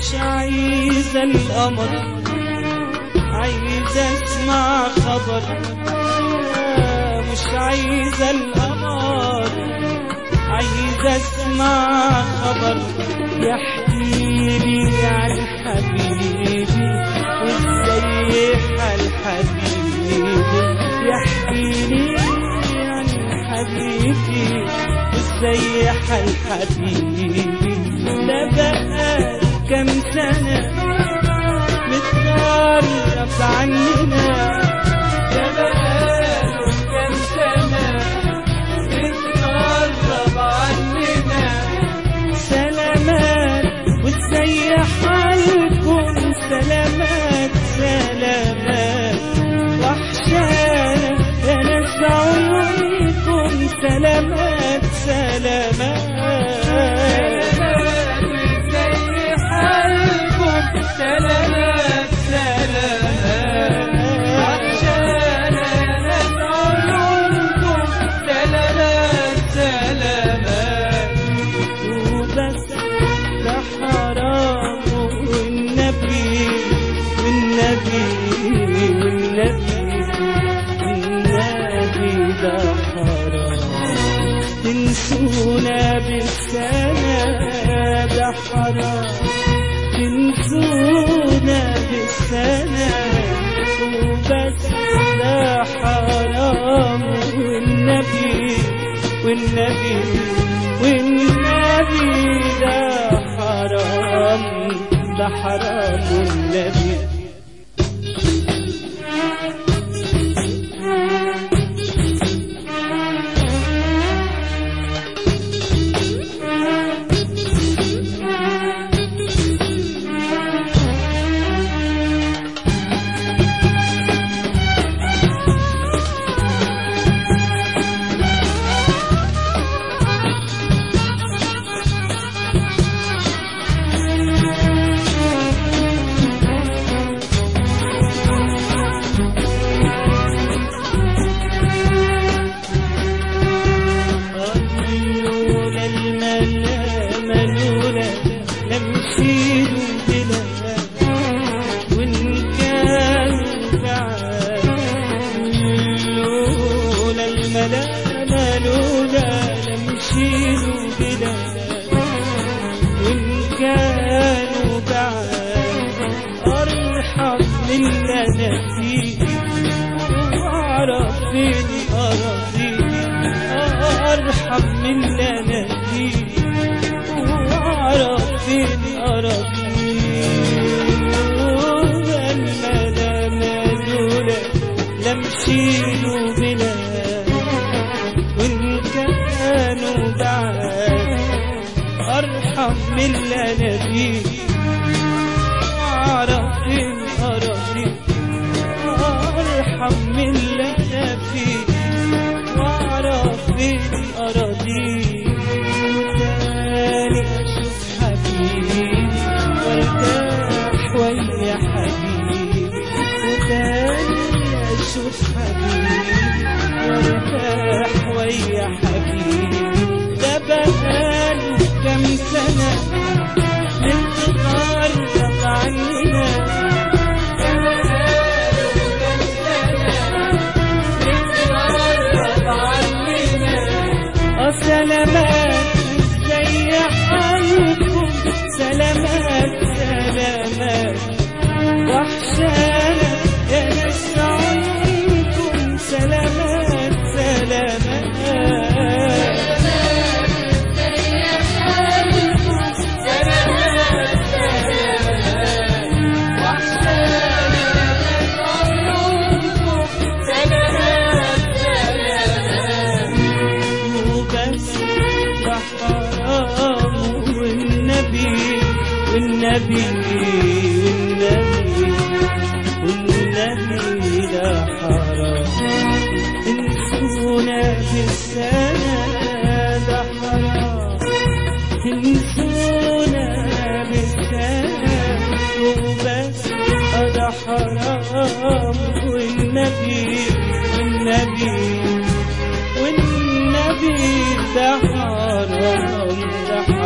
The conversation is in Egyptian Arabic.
مش عايزة القمر عايزة اسمع خبر مش عايزة القمر عايزة اسمع خبر يحكي لي عن حبيبي وازاي حال حبيبي يحكي لي عن حبيبي وازاي حال حبيبي ده بقى كام سنة متغرب عننا ده بقى كام سنة متغرب عننا سلامات وازاي حالكم سلامات سلامات وحشانا يا ناس عيونكم سلامات سلامات وازاي حالكم سلامات سلامات وحشانا يا ناس عيونكم سلامات سلامات وبس ده حرام والنبي والنبي والنبي والنبي ده حرام تنسونا بالسنة ده حرام تنسونا بالسنة وبس ده حرام والنبي والنبي والنبي ده حرام ده حرام والنبي لولا الملامة لولا لمشيت بلا وإن كان بعاد لولا الملامة لولا لمشيت بلا وإن كانوا بعاد أرحم من أنا فيه وأعرف فين أراضيه أرحم من أنا فيه وأعرف فين أراضيه الملامة لولا لمشيلوا بلا وإن كانوا بعاد أرحم من أنا فيه وأعرف فين أراضيه أرحم من أنا فيه واعرف فين اراضيه تاني اشوف حبيبي وارتاح ويا حبيبي وتاني اشوف حبيبي وارتاح ويا حبيبي ده بقاله كام سنة متغرب عننا ده بقاله كام سنة متغرب عننا اه سلامات زي حالكم سلامات سلامات وحشانا يا ناس عيونكم سلامات سلامات وبس ده حرام والنبي والنبي والنبي والنبي ده حرام انسونا بالسنة ده حرام انسونا بالسنة وبس ده حرام والنبي والنبي والنبي ده حرام ده